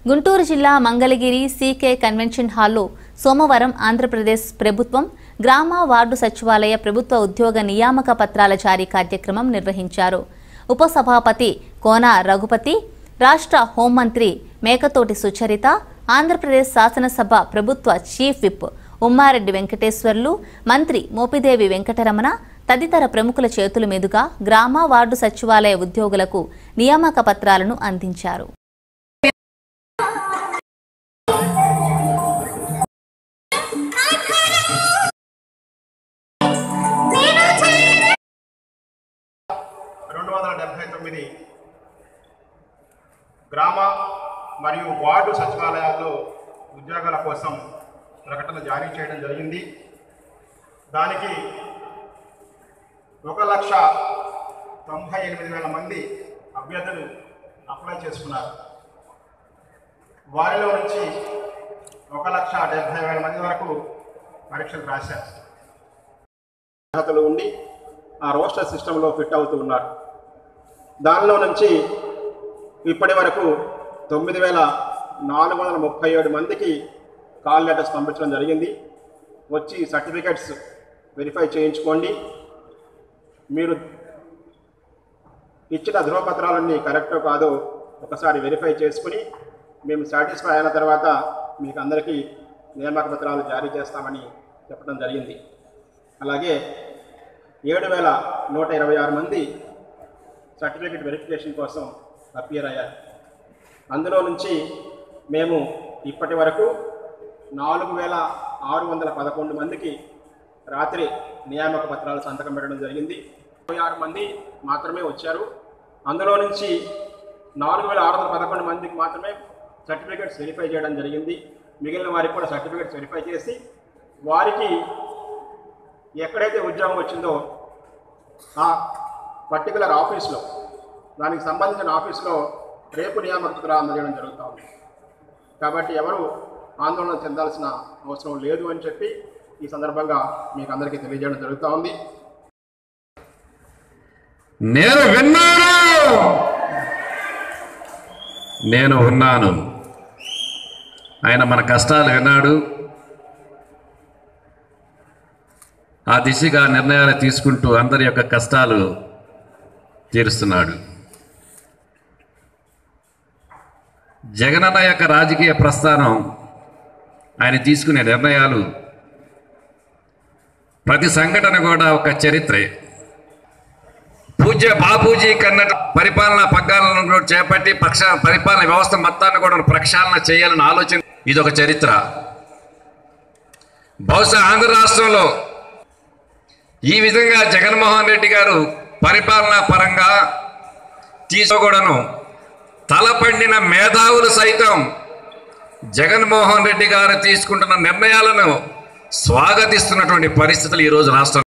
గుంటూరు జిల్లా Mangalagiri CK convention హాల్లో సోమవారం ఆంధ్రప్రదేశ్ ప్రభుత్వం గ్రామ వార్డు సచివాలయ ప్రభుత్వ ఉద్యోగ నియామక పత్రాల జారీ కార్యక్రమం నిర్వహించారు ఉపసభాపతి కోన రఘుపతి రాష్ట్ర హోంమంత్రి మేకతోటి సుచరిత ఆంధ్రప్రదేశ్ శాసనసభ ప్రభుత్వ చీఫ్ విప్ ఉమ్మారెడ్డి వెంకటేశ్వర్లు మంత్రి మోపిదేవి వెంకటరమణ తదితర ప్రముఖుల చేతుల మీదుగా గ్రామ వార్డు సచివాలయ ఉద్యోగులకు నియామక పత్రాలను అందించారు రెండు వందల డెబ్భై తొమ్మిది గ్రామ మరియు వార్డు సచివాలయాల్లో ఉద్యోగాల కోసం ప్రకటన జారీ చేయడం జరిగింది దానికి ఒక లక్ష తొంభై ఎనిమిది వేల మంది అభ్యర్థులు అప్లై చేసుకున్నారు వారిలో నుంచి ఒక లక్ష డెబ్భై వేల మంది వరకు పరీక్షలు రాశారు అర్హతలు ఉండి ఆ రోస్టర్ సిస్టంలో ఫిట్ అవుతూ ఉన్నారు దానిలో నుంచి ఇప్పటి వరకు తొమ్మిది వేల నాలుగు వందల ముప్పై ఏడు మందికి కాల్ లెటర్స్ పంపించడం జరిగింది వచ్చి సర్టిఫికెట్స్ వెరిఫై చేయించుకోండి మీరు ఇచ్చిన ధృవపత్రాలన్నీ కరెక్టో కాదో ఒకసారి వెరిఫై చేసుకుని మేము సాటిస్ఫై అయిన తర్వాత మీకు అందరికీ నియామక పత్రాలు జారీ చేస్తామని చెప్పడం జరిగింది అలాగే ఏడు వేల నూట ఇరవై ఆరు మంది సర్టిఫికెట్ వెరిఫికేషన్ కోసం అపియర్ అయ్యారు అందులో నుంచి మేము ఇప్పటి వరకు నాలుగు వేల ఆరు వందల పదకొండు మందికి రాత్రి నియామక పత్రాలు సంతకం పెట్టడం జరిగింది ఇరవై ఆరు మంది మాత్రమే వచ్చారు అందులో నుంచి నాలుగు వేల ఆరు వందల పదకొండు మందికి మాత్రమే సర్టిఫికేట్స్ వెరిఫై చేయడం జరిగింది మిగిలిన వారికి కూడా సర్టిఫికేట్స్ వెరిఫై చేసి వారికి ఎక్కడైతే ఉద్యోగం వచ్చిందో ఆ పర్టికులర్ ఆఫీస్లో దానికి సంబంధించిన ఆఫీస్లో రేపు నియామక పత్రాలు అందజేయడం జరుగుతూ ఉంది కాబట్టి ఎవరు ఆందోళన చెందాల్సిన అవసరం లేదు అని చెప్పి ఈ సందర్భంగా మీకు అందరికీ తెలియజేయడం జరుగుతూ ఉంది నేను విన్నాను నేను ఉన్నాను ఆయన మన కష్టాలు విన్నాడు ఆ దిశగా నిర్ణయాలు తీసుకుంటూ అందరి యొక్క కష్టాలు తీరుస్తున్నాడు జగనన్న యొక్క రాజకీయ ప్రస్థానం ఆయన తీసుకునే నిర్ణయాలు ప్రతి సంఘటన కూడా ఒక చరిత్రే పూజ్య బాపూజీ కన్నట పరిపాలన పగ్గాలను కూడా చేపట్టి పక్ష పరిపాలన వ్యవస్థ మొత్తాన్ని కూడా ప్రక్షాళన చేయాలని ఆలోచన ఇది ఒక చరిత్ర బహుశా ఆంధ్ర రాష్ట్రంలో ఈ విధంగా జగన్మోహన్ రెడ్డి గారు పరిపాలనా పరంగా తీసుకోకూడను తలపండిన మేధావులు సైతం జగన్మోహన్ రెడ్డి గారు తీసుకుంటున్న నిర్ణయాలను స్వాగతిస్తున్నటువంటి పరిస్థితులు ఈరోజు రాష్ట్రం